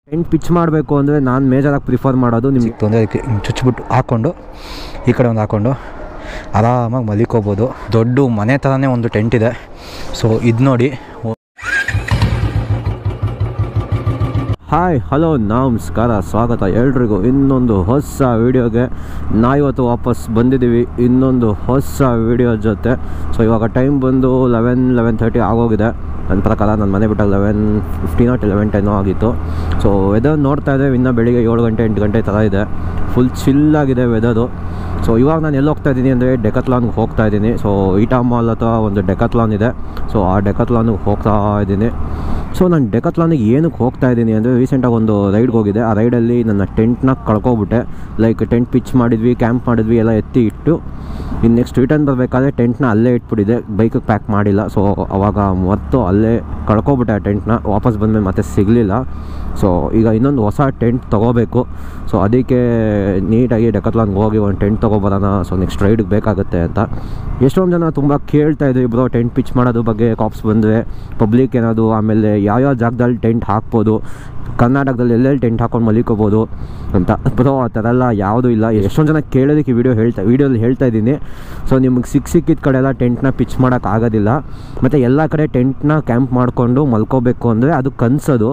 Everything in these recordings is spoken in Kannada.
ಟೆಂಟ್ ಪಿಚ್ ಮಾಡಬೇಕು ಅಂದರೆ ನಾನು ಮೇಜರಾಗಿ ಪ್ರಿಫರ್ ಮಾಡೋದು ನಿಮ್ಗೆ ಸಿಕ್ತು ಅಂದರೆ ಅದಕ್ಕೆ ಹಿಂಗ್ ಚುಚ್ಚಿಬಿಟ್ಟು ಹಾಕ್ಕೊಂಡು ಈ ಕಡೆ ಒಂದು ಹಾಕ್ಕೊಂಡು ಆರಾಮಾಗಿ ಮಲಿಕೋಬೋದು ದೊಡ್ಡ ಮನೆ ಥರನೇ ಒಂದು ಟೆಂಟ್ ಇದೆ ಸೊ ಇದು ನೋಡಿ ಹಾಯ್ ಹಲೋ ನಮಸ್ಕಾರ ಸ್ವಾಗತ ಎಲ್ರಿಗೂ ಇನ್ನೊಂದು ಹೊಸ ವೀಡಿಯೋಗೆ ನಾವಿವತ್ತು ವಾಪಸ್ ಬಂದಿದ್ದೀವಿ ಇನ್ನೊಂದು ಹೊಸ ವೀಡಿಯೋ ಜೊತೆ ಸೊ ಇವಾಗ ಟೈಮ್ ಬಂದು ಲೆವೆನ್ ಲೆವೆನ್ ತರ್ಟಿ ಆಗೋಗಿದೆ ನನ್ನ ಪ್ರಕಾರ ನನ್ನ ಮನೆ ಬಿಟ್ಟಾಗ ಲೆವೆನ್ ಫಿಫ್ಟೀನ್ ನಾಟ್ ಲೆವೆನ್ ಟೆನ್ನೋ ಆಗಿತ್ತು ಸೊ ವೆದರ್ ನೋಡ್ತಾ ಇದ್ದೆ ಇನ್ನೂ ಬೆಳಿಗ್ಗೆ ಏಳು ಗಂಟೆ ಎಂಟು ಗಂಟೆ ಥರ ಇದೆ ಫುಲ್ ಚಿಲ್ಲಾಗಿದೆ ವೆದರು ಸೊ ಇವಾಗ ನಾನು ಎಲ್ಲಿ ಹೋಗ್ತಾ ಇದ್ದೀನಿ ಅಂದರೆ ಡೆಕತ್ಲಾನ್ಗೆ ಹೋಗ್ತಾ ಇದ್ದೀನಿ ಸೊ ಈಟಾ ಮಾಲ್ ಹತ್ರ ಒಂದು ಡೆಕತ್ಲಾನ್ ಇದೆ ಸೊ ಆ ಡೆಕತ್ಲಾನ್ಗೆ ಹೋಗ್ತಾ ಇದ್ದೀನಿ ಸೊ ನಾನು ಡೆಕತ್ಲಾನಿಗೆ ಏನಕ್ಕೆ ಹೋಗ್ತಾ ಇದ್ದೀನಿ ಅಂದರೆ ರೀಸೆಂಟಾಗಿ ಒಂದು ರೈಡ್ಗೆ ಹೋಗಿದ್ದೆ ಆ ರೈಡಲ್ಲಿ ನನ್ನ ಟೆಂಟ್ನ ಕಳ್ಕೊಬಿಟ್ಟೆ ಲೈಕ್ ಟೆಂಟ್ ಪಿಚ್ ಮಾಡಿದ್ವಿ ಕ್ಯಾಂಪ್ ಮಾಡಿದ್ವಿ ಎಲ್ಲ ಎತ್ತಿ ಇಟ್ಟು ಇನ್ನು ನೆಕ್ಸ್ಟ್ ರಿಟರ್ನ್ ಬರಬೇಕಾದ್ರೆ ಟೆಂಟ್ನ ಅಲ್ಲೇ ಇಟ್ಬಿಟ್ಟಿದೆ ಬೈಕಿಗೆ ಪ್ಯಾಕ್ ಮಾಡಿಲ್ಲ ಸೊ ಅವಾಗ ಮತ್ತು ಅಲ್ಲೇ ಕಳ್ಕೊಬಿಟ್ಟೆ ಆ ಟೆಂಟ್ನ ವಾಪಸ್ ಬಂದಮೇಲೆ ಮತ್ತೆ ಸಿಗಲಿಲ್ಲ ಸೊ ಈಗ ಇನ್ನೊಂದು ಹೊಸ ಟೆಂಟ್ ತೊಗೋಬೇಕು ಸೊ ಅದಕ್ಕೆ ನೀಟಾಗಿ ಡೆಕತ್ಲಾನ್ಗೆ ಹೋಗಿ ಒಂದು ಟೆಂಟ್ ತೊಗೊಬರೋಣ ಸೊ ನೆಕ್ಸ್ಟ್ ರೈಡ್ಗೆ ಬೇಕಾಗುತ್ತೆ ಅಂತ ಎಷ್ಟೊಂದು ಜನ ತುಂಬ ಕೇಳ್ತಾ ಇದ್ವಿ ಬ್ರೋ ಟೆಂಟ್ ಪಿಚ್ ಮಾಡೋದ್ರ ಬಗ್ಗೆ ಕಾಪ್ಸ್ ಬಂದರೆ ಪಬ್ಲಿಕ್ ಏನಾದ್ರು ಆಮೇಲೆ ಯಾವ್ಯಾವ ಜಾಗದಲ್ಲಿ ಟೆಂಟ್ ಹಾಕ್ಬೋದು ಕರ್ನಾಟಕದಲ್ಲಿ ಎಲ್ಲೆಲ್ಲಿ ಟೆಂಟ್ ಹಾಕೊಂಡು ಮಲಿಕೋಬೋದು ಅಂತ ಬ್ರೋ ಆ ಥರ ಎಲ್ಲ ಯಾವುದೂ ಇಲ್ಲ ಎಷ್ಟೊಂದು ಜನ ಕೇಳೋದಕ್ಕೆ ವಿಡಿಯೋ ಹೇಳ್ತಾ ವೀಡಿಯೋಲಿ ಹೇಳ್ತಾ ಇದ್ದೀನಿ ಸೊ ನಿಮಗೆ ಸಿಕ್ಕ ಸಿಕ್ಕಿದ ಕಡೆ ಎಲ್ಲ ಟೆಂಟ್ನ ಪಿಚ್ ಮಾಡೋಕ್ಕಾಗೋದಿಲ್ಲ ಮತ್ತು ಎಲ್ಲ ಕಡೆ ಟೆಂಟ್ನ ಕ್ಯಾಂಪ್ ಮಾಡಿಕೊಂಡು ಮಲ್ಕೋಬೇಕು ಅಂದರೆ ಅದು ಕನಸದು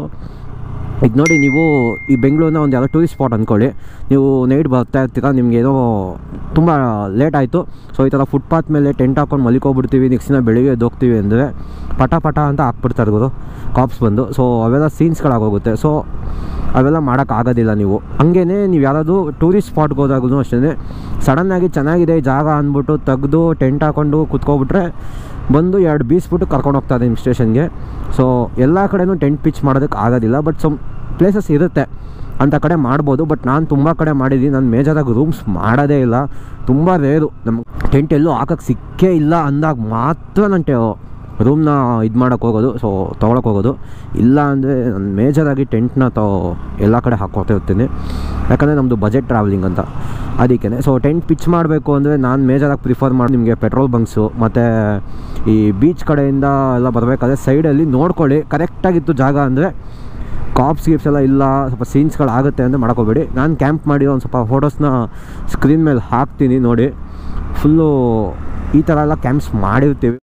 ಈಗ ನೋಡಿ ನೀವು ಈ ಬೆಂಗಳೂರಿನ ಒಂದು ಯಾವುದೋ ಟೂರಿಸ್ಟ್ ಸ್ಪಾಟ್ ಅಂದ್ಕೊಳ್ಳಿ ನೀವು ನೈಟ್ ಬರ್ತಾ ಇರ್ತೀರ ನಿಮ್ಗೆ ಏನೋ ತುಂಬ ಲೇಟ್ ಆಯಿತು ಸೊ ಈ ಥರ ಫುಟ್ಪಾತ್ ಮೇಲೆ ಟೆಂಟ್ ಹಾಕೊಂಡು ಮಲಿಕೋಗ್ಬಿಡ್ತೀವಿ ನೆಕ್ಸ್ಟ್ ದಿನ ಬೆಳಿಗ್ಗೆ ಎದ್ದು ಹೋಗ್ತೀವಿ ಅಂದರೆ ಪಟ ಪಟ ಅಂತ ಹಾಕ್ಬಿಡ್ತಾರೆ ಗುರು ಕಾಪ್ಸ್ ಬಂದು ಸೊ ಅವೆಲ್ಲ ಸೀನ್ಸ್ಗಳಾಗೋಗುತ್ತೆ ಸೊ ಅವೆಲ್ಲ ಮಾಡೋಕ್ಕಾಗೋದಿಲ್ಲ ನೀವು ಹಂಗೇ ನೀವು ಯಾರಾದರೂ ಟೂರಿಸ್ಟ್ ಸ್ಪಾಟ್ಗೆ ಹೋದಾಗೂ ಅಷ್ಟೇ ಸಡನ್ನಾಗಿ ಚೆನ್ನಾಗಿದೆ ಈ ಜಾಗ ಅಂದ್ಬಿಟ್ಟು ತೆಗೆದು ಟೆಂಟ್ ಹಾಕೊಂಡು ಕುತ್ಕೊಬಿಟ್ರೆ ಬಂದು ಎರಡು ಬೀಸ್ಬಿಟ್ಟು ಕರ್ಕೊಂಡು ಹೋಗ್ತಾರೆ ನಿಮ್ಮ ಸ್ಟೇಷನ್ಗೆ ಸೊ ಎಲ್ಲ ಕಡೆನೂ ಟೆಂಟ್ ಪಿಚ್ ಮಾಡೋದಕ್ಕೆ ಆಗೋದಿಲ್ಲ ಬಟ್ ಸಮ್ ಪ್ಲೇಸಸ್ ಇರುತ್ತೆ ಅಂಥ ಕಡೆ ಮಾಡ್ಬೋದು ಬಟ್ ನಾನು ತುಂಬ ಕಡೆ ಮಾಡಿದ್ದೀನಿ ನಾನು ಮೇಜರಾಗಿ ರೂಮ್ಸ್ ಮಾಡೋದೇ ಇಲ್ಲ ತುಂಬ ರೇರು ನಮ್ಮ ಟೆಂಟ್ ಎಲ್ಲೂ ಹಾಕೋಕ್ಕೆ ಸಿಕ್ಕೇ ಇಲ್ಲ ಅಂದಾಗ ಮಾತ್ರ ನಾನು ಟೆ ರೂಮ್ನ ಇದು ಮಾಡೋಕ್ಕೆ ಹೋಗೋದು ಸೊ ತೊಗೊಳಕ್ಕೆ ಹೋಗೋದು ಇಲ್ಲ ಅಂದರೆ ನಾನು ಮೇಜರಾಗಿ ಟೆಂಟ್ನ ತೊ ಎಲ್ಲ ಕಡೆ ಹಾಕ್ಕೊತಾ ಇರ್ತೀನಿ ಯಾಕಂದರೆ ನಮ್ಮದು ಬಜೆಟ್ ಟ್ರಾವೆಲಿಂಗ್ ಅಂತ ಅದಕ್ಕೇ ಸೊ ಟೆಂಟ್ ಪಿಚ್ ಮಾಡಬೇಕು ಅಂದರೆ ನಾನು ಮೇಜರಾಗಿ ಪ್ರಿಫರ್ ಮಾಡಿ ನಿಮಗೆ ಪೆಟ್ರೋಲ್ ಬಂಕ್ಸು ಮತ್ತು ಈ ಬೀಚ್ ಕಡೆಯಿಂದ ಎಲ್ಲ ಬರಬೇಕಾದ್ರೆ ಸೈಡಲ್ಲಿ ನೋಡ್ಕೊಳ್ಳಿ ಕರೆಕ್ಟಾಗಿತ್ತು ಜಾಗ ಅಂದರೆ ಕಾಪ್ಸ್ ಗಿಪ್ಸ್ ಎಲ್ಲ ಇಲ್ಲ ಸ್ವಲ್ಪ ಸೀನ್ಸ್ಗಳಾಗುತ್ತೆ ಅಂತ ಮಾಡ್ಕೋಬೇಡಿ ನಾನು ಕ್ಯಾಂಪ್ ಮಾಡಿ ಒಂದು ಸ್ವಲ್ಪ ಫೋಟೋಸ್ನ ಸ್ಕ್ರೀನ್ ಮೇಲೆ ಹಾಕ್ತೀನಿ ನೋಡಿ ಫುಲ್ಲು ಈ ಥರ ಎಲ್ಲ ಕ್ಯಾಂಪ್ಸ್ ಮಾಡಿರ್ತೀವಿ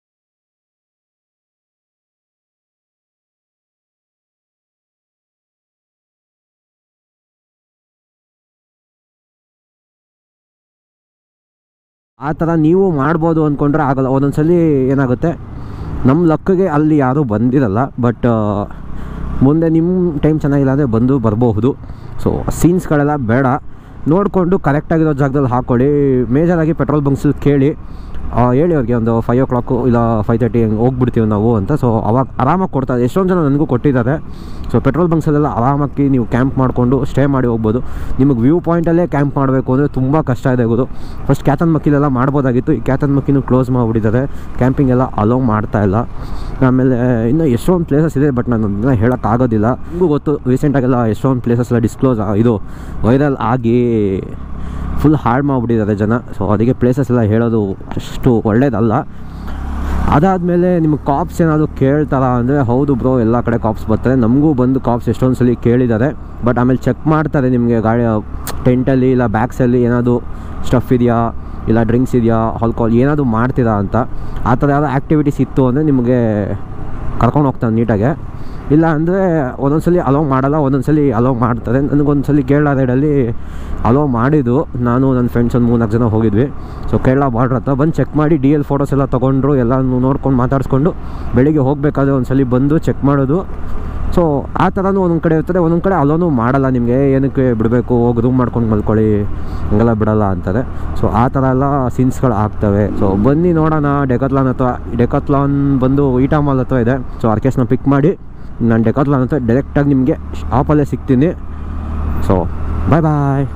ಆ ಥರ ನೀವು ಮಾಡ್ಬೋದು ಅಂದ್ಕೊಂಡ್ರೆ ಆಗಲ್ಲ ಒಂದೊಂದ್ಸಲಿ ಏನಾಗುತ್ತೆ ನಮ್ಮ ಲಕ್ಕಿಗೆ ಅಲ್ಲಿ ಯಾರೂ ಬಂದಿರಲ್ಲ ಬಟ್ ಮುಂದೆ ನಿಮ್ಮ ಟೈಮ್ ಚೆನ್ನಾಗಿಲ್ಲ ಅಂದರೆ ಬಂದು ಬರಬಹುದು ಸೊ ಸೀನ್ಸ್ಗಳೆಲ್ಲ ಬೇಡ ನೋಡಿಕೊಂಡು ಕರೆಕ್ಟಾಗಿರೋ ಜಾಗದಲ್ಲಿ ಹಾಕ್ಕೊಳ್ಳಿ ಮೇಜರಾಗಿ ಪೆಟ್ರೋಲ್ ಬಂಕ್ಸಲ್ಲಿ ಕೇಳಿ ಆ, ಹೇಳಿ ಅವ್ರಿಗೆ ಒಂದು ಫೈವ್ ಓ ಕ್ಲಾಕು ಇಲ್ಲ ಫೈವ್ ತರ್ಟಿ ಹಂಗೆ ಹೋಗ್ಬಿಡ್ತೀವಿ ನಾವು ಅಂತ ಸೊ ಅವಾಗ ಆರಾಮಾಗಿ ಕೊಡ್ತಾರೆ ಎಷ್ಟೊಂದು ಜನ ನನಗೂ ಕೊಟ್ಟಿದ್ದಾರೆ ಸೊ ಪೆಟ್ರೋಲ್ ಬಂಕ್ಸಲ್ಲೆಲ್ಲ ಆರಾಮಾಗಿ ನೀವು ಕ್ಯಾಂಪ್ ಮಾಡಿಕೊಂಡು ಸ್ಟೇ ಮಾಡಿ ಹೋಗ್ಬೋದು ನಿಮಗೆ ವ್ಯೂ ಪಾಯಿಂಟಲ್ಲೇ ಕ್ಯಾಂಪ್ ಮಾಡಬೇಕು ಅಂದರೆ ತುಂಬ ಕಷ್ಟ ಇದೆ ಗೊತ್ತು ಫಸ್ಟ್ ಕ್ಯಾತನ್ ಮಕ್ಕಿಲೆಲ್ಲ ಮಾಡ್ಬೋದಾಗಿತ್ತು ಈ ಕ್ಯಾತನ್ ಮಕ್ಕಿನೂ ಕ್ಲೋಸ್ ಮಾಡಿಬಿಟ್ಟಿದ್ದಾರೆ ಕ್ಯಾಂಪಿಂಗ್ ಎಲ್ಲ ಅಲೋ ಮಾಡ್ತಾ ಇಲ್ಲ ಆಮೇಲೆ ಇನ್ನು ಎಷ್ಟೊಂದು ಪ್ಲೇಸಸ್ ಇದೆ ಬಟ್ ನಾನು ಅದನ್ನ ಹೇಳೋಕ್ಕಾಗೋದಿಲ್ಲ ನಿಮಗೂ ಗೊತ್ತು ರೀಸೆಂಟಾಗೆಲ್ಲ ಎಷ್ಟೊಂದು ಪ್ಲೇಸಸ್ ಎಲ್ಲ ಡಿಸ್ಕ್ಲೋಸ್ ಇದು ವೈರಲ್ ಆಗಿ ಫುಲ್ ಹಾಳು ಮಾಡಿಬಿಟ್ಟಿದ್ದಾರೆ ಜನ ಸೊ ಅದಕ್ಕೆ ಪ್ಲೇಸಸ್ ಎಲ್ಲ ಹೇಳೋದು ಅಷ್ಟು ಒಳ್ಳೇದಲ್ಲ ಅದಾದಮೇಲೆ ನಿಮಗೆ ಕಾಪ್ಸ್ ಏನಾದರೂ ಕೇಳ್ತಾರ ಅಂದರೆ ಹೌದು ಬ್ರೋ ಎಲ್ಲ ಕಡೆ ಕಾಪ್ಸ್ ಬರ್ತಾರೆ ನಮಗೂ ಬಂದು ಕಾಪ್ಸ್ ಎಷ್ಟೊಂದು ಸಲ ಕೇಳಿದ್ದಾರೆ ಬಟ್ ಆಮೇಲೆ ಚೆಕ್ ಮಾಡ್ತಾರೆ ನಿಮಗೆ ಗಾಡಿ ಟೆಂಟಲ್ಲಿ ಇಲ್ಲ ಬ್ಯಾಗ್ಸಲ್ಲಿ ಏನಾದರೂ ಸ್ಟಫ್ ಇದೆಯಾ ಇಲ್ಲ ಡ್ರಿಂಕ್ಸ್ ಇದೆಯಾ ಆಲ್ಕೋಹಾಲ್ ಏನಾದರೂ ಮಾಡ್ತೀರಾ ಅಂತ ಆ ಥರ ಯಾವ್ದು ಆ್ಯಕ್ಟಿವಿಟೀಸ್ ಇತ್ತು ಅಂದರೆ ನಿಮಗೆ ಕರ್ಕೊಂಡು ಹೋಗ್ತಾನೆ ನೀಟಾಗೆ ಇಲ್ಲ ಅಂದರೆ ಒಂದೊಂದ್ಸಲಿ ಅಲೋ ಮಾಡಲ್ಲ ಒಂದೊಂದ್ಸಲಿ ಅಲೋ ಮಾಡ್ತಾರೆ ನನಗೊಂದ್ಸಲಿ ಕೇರಳ ರೈಡಲ್ಲಿ ಅಲೋ ಮಾಡಿದ್ದು ನಾನು ನನ್ನ ಫ್ರೆಂಡ್ಸ್ ಒಂದು ಮೂರ್ನಾಲ್ಕು ಜನ ಹೋಗಿದ್ವಿ ಸೊ ಕೇರಳ ಬಾರ್ಡ್ರ್ ಹತ್ರ ಬಂದು ಚೆಕ್ ಮಾಡಿ ಡಿ ಎಲ್ ಫೋಟೋಸ್ ಎಲ್ಲ ತೊಗೊಂಡ್ರು ಎಲ್ಲ ನೋಡ್ಕೊಂಡು ಮಾತಾಡಿಸ್ಕೊಂಡು ಬೆಳಿಗ್ಗೆ ಹೋಗಬೇಕಾದ್ರೆ ಒಂದ್ಸಲಿ ಬಂದು ಚೆಕ್ ಮಾಡೋದು ಸೊ ಆ ಥರನೂ ಒಂದೊಂದು ಕಡೆ ಇರ್ತದೆ ಒಂದೊಂದು ಕಡೆ ಅಲೋನು ಮಾಡಲ್ಲ ನಿಮಗೆ ಏನಕ್ಕೆ ಬಿಡಬೇಕು ಹೋಗಿ ರೂಮ್ ಮಾಡ್ಕೊಂಡು ಮಲ್ಕೊಳ್ಳಿ ಹಂಗೆಲ್ಲ ಬಿಡಲ್ಲ ಅಂತಾರೆ ಸೊ ಆ ಥರ ಎಲ್ಲ ಸೀನ್ಸ್ಗಳು ಆಗ್ತವೆ ಸೊ ಬನ್ನಿ ನೋಡೋಣ ಡೆಕತ್ಲಾನ್ ಹತ್ರ ಡೆಕತ್ಲಾನ್ ಬಂದು ಈಟಾ ಮಾಲ್ ಹತ್ರ ಇದೆ ಸೊ ಆರ್ಕೆಸ್ಟ್ನ ಪಿಕ್ ಮಾಡಿ ನಾನು ಡೆಕತ್ಲಾನ್ ಹತ್ರ ಡೈರೆಕ್ಟಾಗಿ ನಿಮಗೆ ಶಾಪಲ್ಲೇ ಸಿಗ್ತೀನಿ ಸೊ ಬಾಯ್ ಬಾಯ್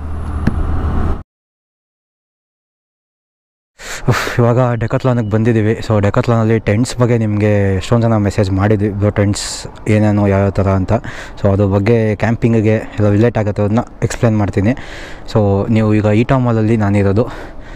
ಉಫ್, ಇವಾಗ ಡೆಕತ್ಲಾನಿಗೆ ಬಂದಿದ್ದೀವಿ ಸೊ ಡೆಕತ್ಲಾನಲ್ಲಿ ಟೆಂಟ್ಸ್ ಬಗ್ಗೆ ನಿಮಗೆ ಎಷ್ಟೊಂದು ಜನ ಮೆಸೇಜ್ ಮಾಡಿದ್ವಿ ಬ್ರೋ ಟೆಂಟ್ಸ್ ಏನೇನು ಯಾವ್ಯಾವ ಥರ ಅಂತ ಸೊ ಅದ್ರ ಬಗ್ಗೆ ಕ್ಯಾಂಪಿಂಗಿಗೆ ಎಲ್ಲ ರಿಲೇಟ್ ಆಗುತ್ತೆ ಅದನ್ನ ಎಕ್ಸ್ಪ್ಲೇನ್ ಮಾಡ್ತೀನಿ ಸೊ ನೀವು ಈಗ ಈಟಾ ಮಾಲಲ್ಲಿ ನಾನಿರೋದು ಸೊ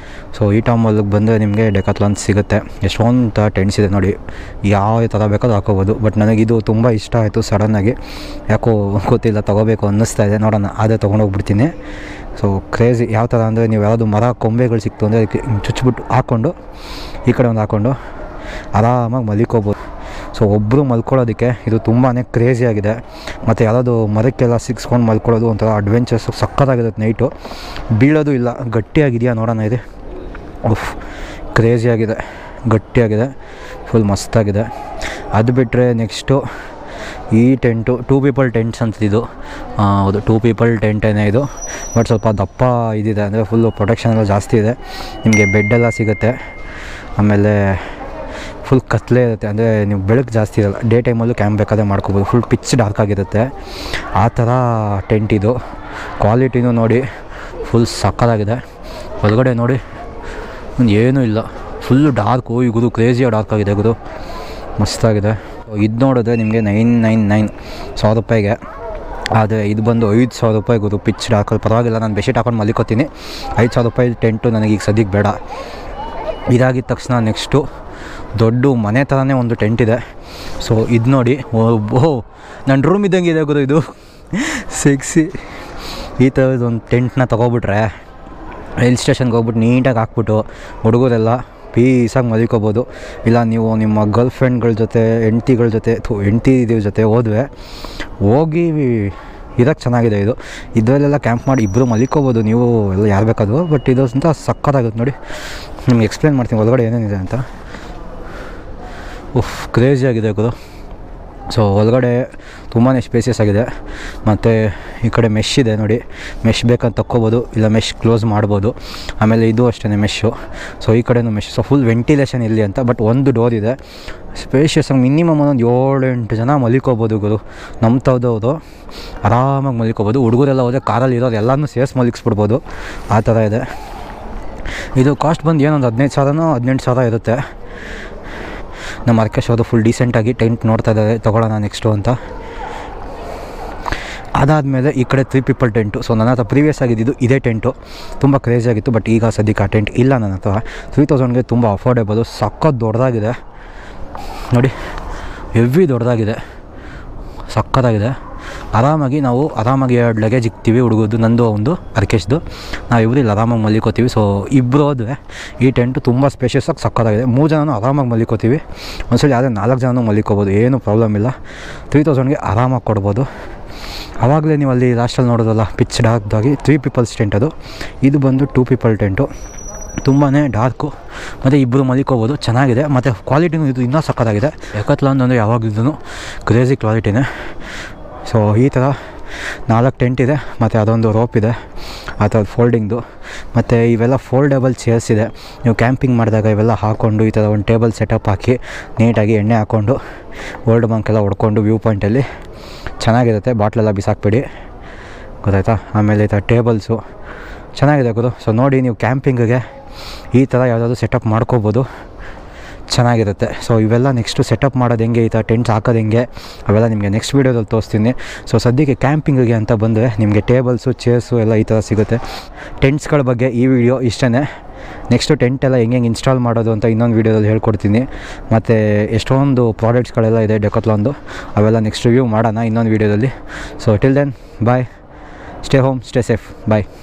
ಸೊ ಈ ಟಾಮಲ್ಲಿಗೆ ಬಂದರೆ ನಿಮಗೆ ಡೆಕಾತ್ಲಾನ್ ಸಿಗುತ್ತೆ ಎಷ್ಟೊಂದು ಥರ ಟೆಂಟ್ಸ್ ಇದೆ ನೋಡಿ ಯಾವ ಥರ ಬೇಕಾದ್ರೂ ಹಾಕೋಬೋದು ಬಟ್ ನನಗಿದು ತುಂಬ ಇಷ್ಟ ಆಯಿತು ಸಡನ್ನಾಗಿ ಯಾಕೋ ಗೊತ್ತಿಲ್ಲ ತೊಗೋಬೇಕು ಅನ್ನಿಸ್ತಾ ಇದೆ ನೋಡೋಣ ಅದೇ ತೊಗೊಂಡೋಗ್ಬಿಡ್ತೀನಿ ಸೊ ಕ್ರೇಜಿ ಯಾವ ಥರ ಅಂದರೆ ನೀವು ಯಾವುದು ಮರ ಕೊಂಬೆಗಳು ಸಿಕ್ತು ಅಂದರೆ ಅದಕ್ಕೆ ಹಿಂಗ್ ಚುಚ್ಚಿಬಿಟ್ಟು ಹಾಕ್ಕೊಂಡು ಈ ಕಡೆ ಒಂದು ಹಾಕ್ಕೊಂಡು ಆರಾಮಾಗಿ ಮಲಿಕೋಬೋದು ಸೊ ಒಬ್ಬರು ಮಲ್ಕೊಳ್ಳೋದಕ್ಕೆ ಇದು ತುಂಬಾ ಕ್ರೇಜಿಯಾಗಿದೆ ಮತ್ತು ಯಾರಾವುದು ಮರಕ್ಕೆಲ್ಲ ಸಿಕ್ಸ್ಕೊಂಡು ಮಲ್ಕೊಳ್ಳೋದು ಒಂಥರ ಅಡ್ವೆಂಚರ್ಸ್ ಸಕ್ಕತ್ತಾಗಿರುತ್ತೆ ನೈಟು ಬೀಳೋದು ಇಲ್ಲ ಗಟ್ಟಿಯಾಗಿದೆಯಾ ನೋಡೋಣ ಇದು ಉಫ್ ಕ್ರೇಜಿಯಾಗಿದೆ ಗಟ್ಟಿಯಾಗಿದೆ ಫುಲ್ ಮಸ್ತಾಗಿದೆ ಅದು ಬಿಟ್ಟರೆ ನೆಕ್ಸ್ಟು ಈ ಟೆಂಟು ಟೂ ಪೀಪಲ್ ಟೆಂಟ್ಸ್ ಅಂತ ಇದು ಆ, ಹೌದು ಟೂ ಪೀಪಲ್ ಟೆಂಟೇನೆ ಇದು ಬಟ್ ಸ್ವಲ್ಪ ದಪ್ಪ ಇದಿದೆ ಅಂದರೆ ಫುಲ್ಲು ಪ್ರೊಟೆಕ್ಷನ್ ಎಲ್ಲ ಜಾಸ್ತಿ ಇದೆ ನಿಮಗೆ ಬೆಡ್ಡೆಲ್ಲ ಸಿಗುತ್ತೆ ಆಮೇಲೆ ಫುಲ್ ಕತ್ಲೆ ಇರುತ್ತೆ ಅಂದರೆ ನೀವು ಬೆಳಕು ಜಾಸ್ತಿ ಇರಲ್ಲ ಡೇ ಟೈಮಲ್ಲೂ ಕ್ಯಾಂಪ್ ಬೇಕಾದ್ರೆ ಮಾಡ್ಕೋಬೋದು ಫುಲ್ ಪಿಚ್ ಡಾರ್ಕ್ ಆಗಿರುತ್ತೆ ಆ ಥರ ಟೆಂಟ್ ಇದು ಕ್ವಾಲಿಟಿನೂ ನೋಡಿ ಫುಲ್ ಸಕ್ಕತ್ತಾಗಿದೆ ಒಳಗಡೆ ನೋಡಿ ಏನೂ ಇಲ್ಲ ಫುಲ್ಲು ಡಾರ್ಕು ಈ ಗುರು ಕ್ರೇಜಿಯಾಗಿ ಡಾರ್ಕ್ ಆಗಿದೆ ಗುರು ಮಸ್ತಾಗಿದೆ ಇದು ನೋಡಿದ್ರೆ ನಿಮಗೆ ನೈನ್ ನೈನ್ ನೈನ್ ಸಾವಿರ ರೂಪಾಯಿಗೆ ಆದರೆ ಇದು ಬಂದು ಐದು ಸಾವಿರ ರೂಪಾಯಿ ಗುರು ಪಿಚ್ ಡಾರ್ಕಲ್ಲಿ ಪರವಾಗಿಲ್ಲ ನಾನು ಬೆಡ್ಶೀಟ್ ಹಾಕೊಂಡು ಮಲಿಕೋತೀನಿ ಐದು ಸಾವಿರ ರೂಪಾಯಿ ಟೆಂಟು ನನಗೆ ಈಗ ಸದ್ಯಕ್ಕೆ ಬೇಡ ಇದಾಗಿದ ತಕ್ಷಣ ನೆಕ್ಸ್ಟು ದೊಡ್ಡ ಮನೆ ಥರನೇ ಒಂದು ಟೆಂಟ್ ಇದೆ ಸೊ ಇದು ನೋಡಿ ಓ ನನ್ನ ರೂಮ್ ಇದ್ದಂಗೆ ಇದೆ ಗುರು ಇದು ಸಿಕ್ಸಿ ಈ ಥರದ್ದು ಒಂದು ಟೆಂಟ್ನ ತೊಗೊಬಿಟ್ರೆ ರೈಲ್ ಸ್ಟೇಷನ್ಗೆ ಹೋಗ್ಬಿಟ್ಟು ನೀಟಾಗಿ ಹಾಕ್ಬಿಟ್ಟು ಹುಡುಗರೆಲ್ಲ ಪೀಸಾಗಿ ಮಲಿಕೋಬೋದು ಇಲ್ಲ ನೀವು ನಿಮ್ಮ ಗರ್ಲ್ ಫ್ರೆಂಡ್ಗಳ ಜೊತೆ ಹೆಂಡ್ತಿಗಳ ಜೊತೆ ಥು ಹೆಂಡ್ತಿ ಜೊತೆ ಹೋದ್ವೆ ಹೋಗಿ ಇರೋಕ್ಕೆ ಚೆನ್ನಾಗಿದೆ ಇದು ಇದರಲ್ಲೆಲ್ಲ ಕ್ಯಾಂಪ್ ಮಾಡಿ ಇಬ್ಬರು ಮಲಿಕೋಬೋದು ನೀವು ಎಲ್ಲ ಯಾರು ಬೇಕಾದ್ರು ಬಟ್ ಇದು ಅಂತ ಸಕ್ಕತ್ತಾಗುತ್ತೆ ನೋಡಿ ನಿಮ್ಗೆ ಎಕ್ಸ್ಪ್ಲೇನ್ ಮಾಡ್ತೀನಿ ಒಳಗಡೆ ಏನೇನಿದೆ ಅಂತ ಉಫ್ ಕ್ರೇಜಿ ಆಗಿದೆ ಗುರು ಸೊ ಒಳಗಡೆ ತುಂಬಾ ಸ್ಪೇಸಿಯಸ್ ಆಗಿದೆ ಮತ್ತು ಈ ಕಡೆ ಮೆಶ್ ಇದೆ ನೋಡಿ ಮೆಶ್ ಬೇಕಂತ ತಕ್ಕೋಬೋದು ಇಲ್ಲ ಮೆಶ್ ಕ್ಲೋಸ್ ಮಾಡ್ಬೋದು ಆಮೇಲೆ ಇದು ಅಷ್ಟೇ ಮೆಶ್ಶು ಸೊ ಈ ಕಡೆನೂ ಮೆಶ್ ಸೊ ಫುಲ್ ವೆಂಟಿಲೇಷನ್ ಇಲ್ಲಿ ಅಂತ ಬಟ್ ಒಂದು ಡೋರ್ ಇದೆ ಸ್ಪೇಷಿಯಸ್ ಆಗಿ ಮಿನಿಮಮ್ ಒಂದೊಂದು ಏಳು ಎಂಟು ಜನ ಮಲಿಕೋಬೋದು ಗುರು ನಮ್ಮ ತವ್ದವರು ಆರಾಮಾಗಿ ಮಲಿಕೋಬೋದು ಹುಡುಗರೆಲ್ಲ ಹೋದರೆ ಕಾರಲ್ಲಿ ಇರೋರು ಎಲ್ಲನೂ ಸೇರ್ಸಿ ಮಲಿಕ್ಸ್ಬಿಡ್ಬೋದು ಆ ಥರ ಇದೆ ಇದು ಕಾಸ್ಟ್ ಬಂದು ಏನೊಂದು ಹದಿನೈದು ಸಾವಿರನೋ ಹದಿನೆಂಟು ಸಾವಿರ ಇರುತ್ತೆ ನಮ್ಮ ಅರ್ಕೇಶ್ ಅವರು ಫುಲ್ ಡೀಸೆಂಟಾಗಿ ಟೆಂಟ್ ನೋಡ್ತಾ ಇದ್ದಾರೆ ತೊಗೊಳ್ಳೋಣ ನೆಕ್ಸ್ಟು ಅಂತ ಅದಾದಮೇಲೆ ಈ ಕಡೆ ತ್ರೀ ಪೀಪಲ್ ಟೆಂಟು ಸೊ ನನ್ನ ಹತ್ರ ಪ್ರೀವಿಯಸ್ ಆಗಿದ್ದು ಇದೇ ಟೆಂಟು ತುಂಬ ಕ್ರೇಜಿ ಆಗಿತ್ತು ಬಟ್ ಈಗ ಸದ್ಯಕ್ಕೆ ಆ ಟೆಂಟ್ ಇಲ್ಲ ನನ್ನ ಹತ್ರ ತ್ರೀ ತೌಸಂಡ್ಗೆ ತುಂಬ ಅಫೋರ್ಡೆಬಲು ಸಖತ್ ದೊಡ್ಡದಾಗಿದೆ ನೋಡಿ ಹೆವಿ ದೊಡ್ಡದಾಗಿದೆ ಸಕ್ಕತ್ತಾಗಿದೆ ಆರಾಮಾಗಿ ನಾವು ಆರಾಮಾಗಿ ಎರಡು ಲಗೇಜ್ ಇಕ್ತೀವಿ ಹುಡುಗದ್ದು ನಂದು ಒಂದು ಅರ್ಕೇಶ್ದು ನಾವು ಇಬ್ಬರು ಇಲ್ಲಿ ಆರಾಮಾಗಿ ಮಲಿಕೋತೀವಿ ಸೊ ಇಬ್ಬರು ಹೋದ್ರೆ ಈ ಟೆಂಟು ತುಂಬ ಸ್ಪೇಷಿಯಸ್ಸಾಗಿ ಸಕ್ಕತ್ತಾಗಿದೆ ಮೂರು ಜನನೂ ಆರಾಮಾಗಿ ಮಲಿಕೋತೀವಿ ಒಂದ್ಸಲಿ ಯಾವುದೇ ನಾಲ್ಕು ಜನನೂ ಮಲಿಕೋಬೋದು ಏನು ಪ್ರಾಬ್ಲಮ್ ಇಲ್ಲ ತ್ರೀ ತೌಸಂಡ್ಗೆ ಆರಾಮಾಗಿ ಕೊಡ್ಬೋದು ಆವಾಗಲೇ ನೀವು ಅಲ್ಲಿ ಲಾಸ್ಟಲ್ಲಿ ನೋಡೋದಲ್ಲ ಪಿಚ್ ಡಾರ್ಕ್ದಾಗಿ ತ್ರೀ ಪೀಪಲ್ಸ್ ಟೆಂಟ್ ಅದು ಇದು ಬಂದು ಟೂ ಪೀಪಲ್ ಟೆಂಟು ತುಂಬಾ ಡಾರ್ಕು ಮತ್ತು ಇಬ್ಬರು ಮಲಿಕೋಬೋದು ಚೆನ್ನಾಗಿದೆ ಮತ್ತು ಕ್ವಾಲಿಟಿನೂ ಇದು ಇನ್ನೂ ಸಕ್ಕತ್ತಾಗಿದೆ ಎಕತ್ಲಾನ್ ಅಂದರೆ ಯಾವಾಗಲೂ ಕ್ರೇಜಿ ಕ್ವಾಲಿಟಿನೇ ಸೊ ಈ ಥರ ನಾಲ್ಕು ಟೆಂಟ್ ಇದೆ ಮತ್ತು ಅದೊಂದು ರೋಪ್ ಇದೆ ಆ ಥರದ್ದು ಫೋಲ್ಡಿಂಗ್ದು ಮತ್ತು ಇವೆಲ್ಲ ಫೋಲ್ಡೇಬಲ್ ಚೇರ್ಸ್ ಇದೆ ನೀವು ಕ್ಯಾಂಪಿಂಗ್ ಮಾಡಿದಾಗ ಇವೆಲ್ಲ ಹಾಕ್ಕೊಂಡು ಈ ಥರ ಒಂದು ಟೇಬಲ್ ಸೆಟಪ್ ಹಾಕಿ ನೀಟಾಗಿ ಎಣ್ಣೆ ಹಾಕ್ಕೊಂಡು ಓಲ್ಡ್ ಬಂಕೆಲ್ಲ ಹೊಡ್ಕೊಂಡು ವ್ಯೂ ಪಾಯಿಂಟಲ್ಲಿ ಚೆನ್ನಾಗಿರುತ್ತೆ ಬಾಟ್ಲೆಲ್ಲ ಬಿಸಾಕ್ಬೇಡಿ ಗೊತ್ತಾಯ್ತಾ ಆಮೇಲೆ ಈ ಥರ ಟೇಬಲ್ಸು ಚೆನ್ನಾಗಿದೆ ಗುರು ಸೊ ನೋಡಿ ನೀವು ಕ್ಯಾಂಪಿಂಗಿಗೆ ಈ ಥರ ಯಾವುದಾದ್ರು ಸೆಟಪ್ ಮಾಡ್ಕೋಬೋದು ಚೆನ್ನಾಗಿರುತ್ತೆ ಸೊ ಇವೆಲ್ಲ ನೆಕ್ಸ್ಟು ಸೆಟಪ್ ಮಾಡೋದು ಹೆಂಗೆ ಈ ಥರ ಟೆಂಟ್ಸ್ ಹಾಕೋದು ಹೆಂಗೆ ಅವೆಲ್ಲ ನಿಮಗೆ ನೆಕ್ಸ್ಟ್ ವೀಡಿಯೋದಲ್ಲಿ ತೋರಿಸ್ತೀನಿ ಸೊ ಸದ್ಯಕ್ಕೆ ಕ್ಯಾಂಪಿಂಗಿಗೆ ಅಂತ ಬಂದರೆ ನಿಮಗೆ ಟೇಬಲ್ಸು ಚೇರ್ಸು ಎಲ್ಲ ಈ ಥರ ಸಿಗುತ್ತೆ ಟೆಂಟ್ಸ್ಗಳ ಬಗ್ಗೆ ಈ ವಿಡಿಯೋ ಇಷ್ಟೇ ನೆಕ್ಸ್ಟು ಟೆಂಟ್ ಎಲ್ಲ ಹೆಂಗೆ ಹೆಂಗೆ ಇನ್ಸ್ಟಾಲ್ ಮಾಡೋದು ಅಂತ ಇನ್ನೊಂದು ವೀಡಿಯೋದಲ್ಲಿ ಹೇಳ್ಕೊಡ್ತೀನಿ ಮತ್ತು ಎಷ್ಟೊಂದು ಪ್ರಾಡಕ್ಟ್ಸ್ಗಳೆಲ್ಲ ಇದೆ ಡೆಕೋತ್ಲಾನ್ದು ಅವೆಲ್ಲ ನೆಕ್ಸ್ಟ್ ರಿವ್ಯೂ ಮಾಡೋಣ ಇನ್ನೊಂದು ವೀಡಿಯೋದಲ್ಲಿ so till then bye stay home stay safe ಬಾಯ್